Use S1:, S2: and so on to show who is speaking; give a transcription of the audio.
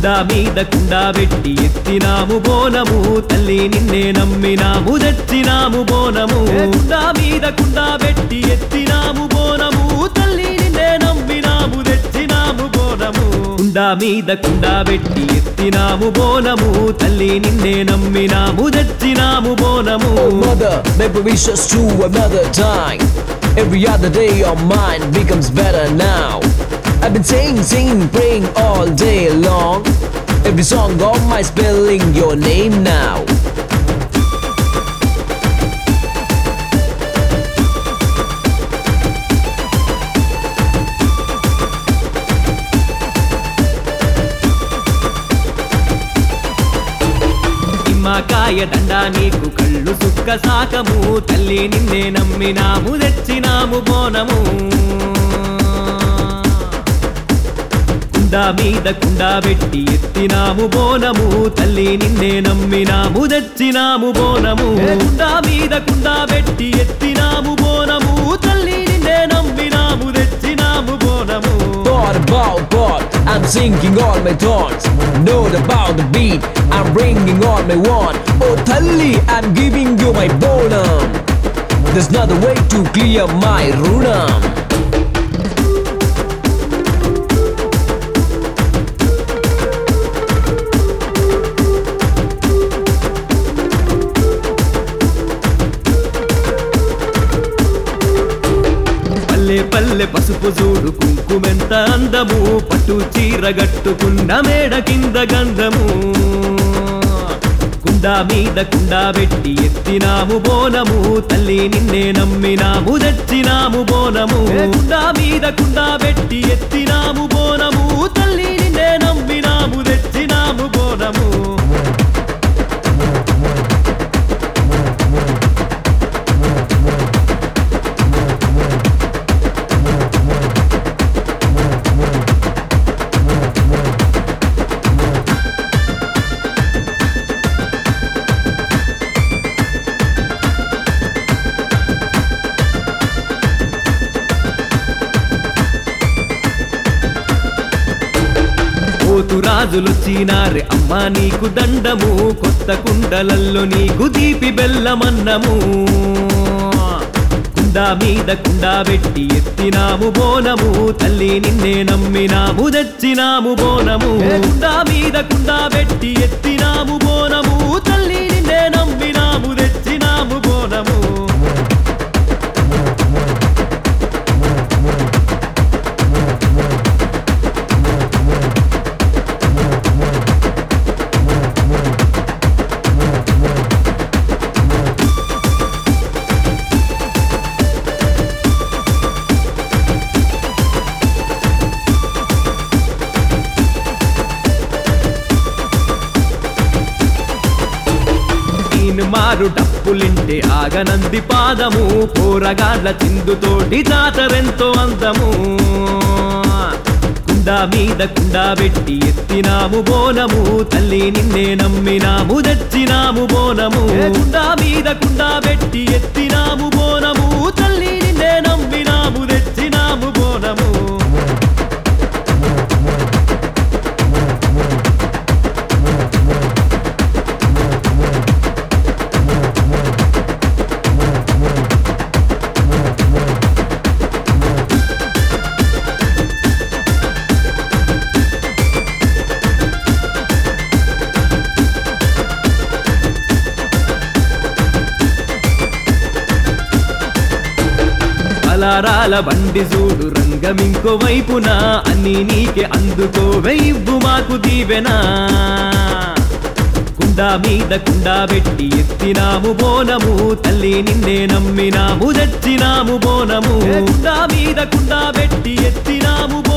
S1: కుండా మీద కుండా పెట్టి ఎత్తినాము బోనము తల్లి నిన్నే నమ్మినాము తెచ్చినాము బోనము కుండా మీద కుండా పెట్టి ఎత్తినాము బోనము తల్లి నిన్నే నమ్మినాము తెచ్చినాము బోనము కుండా మీద కుండా పెట్టి ఎత్తినాము బోనము తల్లి నిన్నే నమ్మినాము తెచ్చినాము బోనము
S2: Oh mother, maybe wish us to another time. Every other day your mind becomes better now. I've been saying, singing, praying all day long. Every song of my spelling your name now.
S1: నిమ్మకాయ దండా నీకు కళ్ళు సుక్క సాకము తల్లి నిన్నే నమ్మినాము తెచ్చినాము బోనము కుండా మీద కుండా పెట్టి ఎత్తినాము బోనము తల్లి నిన్నే నమ్మినాము తెచ్చినాము బోనము కుండా మీద కుండా పెట్టి ఎత్తినాము బోనము తల్లి నిన్నే నమ్మినాము తెచ్చినాము బోనము
S2: Thought about God, I'm singing all my thoughts. Note about the beat, I'm bringing all my want. Oh Thalli, I'm giving you my bonum. There's another way to clear my runam.
S1: పల్లె పల్లె పసుపు చూడు కుంకుమెంత అందము పట్టు చీర గట్టుకున్న మేడ కింద గంధము కుండా మీద కుండా పెట్టి ఎత్తినాము బోనము తల్లి నిన్నే నమ్మినాము తెచ్చినాము బోనము కుండా మీద కుండా పెట్టి ఎత్తినాము బోనము తల్లి నిన్నే నమ్మినాము తెచ్చినాము బోనము పోతు రాజులొచ్చినారే అమ్మా నీకు దండము కొత్త కుండలల్లో నీకు దీపి బెల్లమన్నము కుండా మీద కుండా పెట్టి ఎత్తినాము బోనము తల్లి నిన్నే నమ్మినాము తెచ్చినాము బోనము కుండా మీద కుండా పెట్టి ఎత్తినాము బోనము తల్లి నిన్నే నమ్మినాము తెచ్చినాము బోనము ఈయన మారు డప్పులింటే ఆగనంది పాదము పోరగాడ్ల చిందుతోటి జాతరెంతో అందము కుండా మీద కుండా పెట్టి ఎత్తినాము బోనము తల్లి నిన్నే నమ్మినాము తెచ్చినాము బోనము కుండా మీద కుండా పెట్టి ఎత్తినాము బోనము తల్లి నిన్నే నమ్మినాము తెచ్చినాము బోనము అలారాల బండి చూడు రంగమింకో వైపున అన్ని నీకే అందుకో వెయ్యివ్వు మాకు దీవెనా కుండా మీద కుండా పెట్టి ఎత్తినాము బోనము తల్లి నిన్నే నమ్మినాము తెచ్చినాము బోనము కుండా మీద కుండా పెట్టి ఎత్తినాము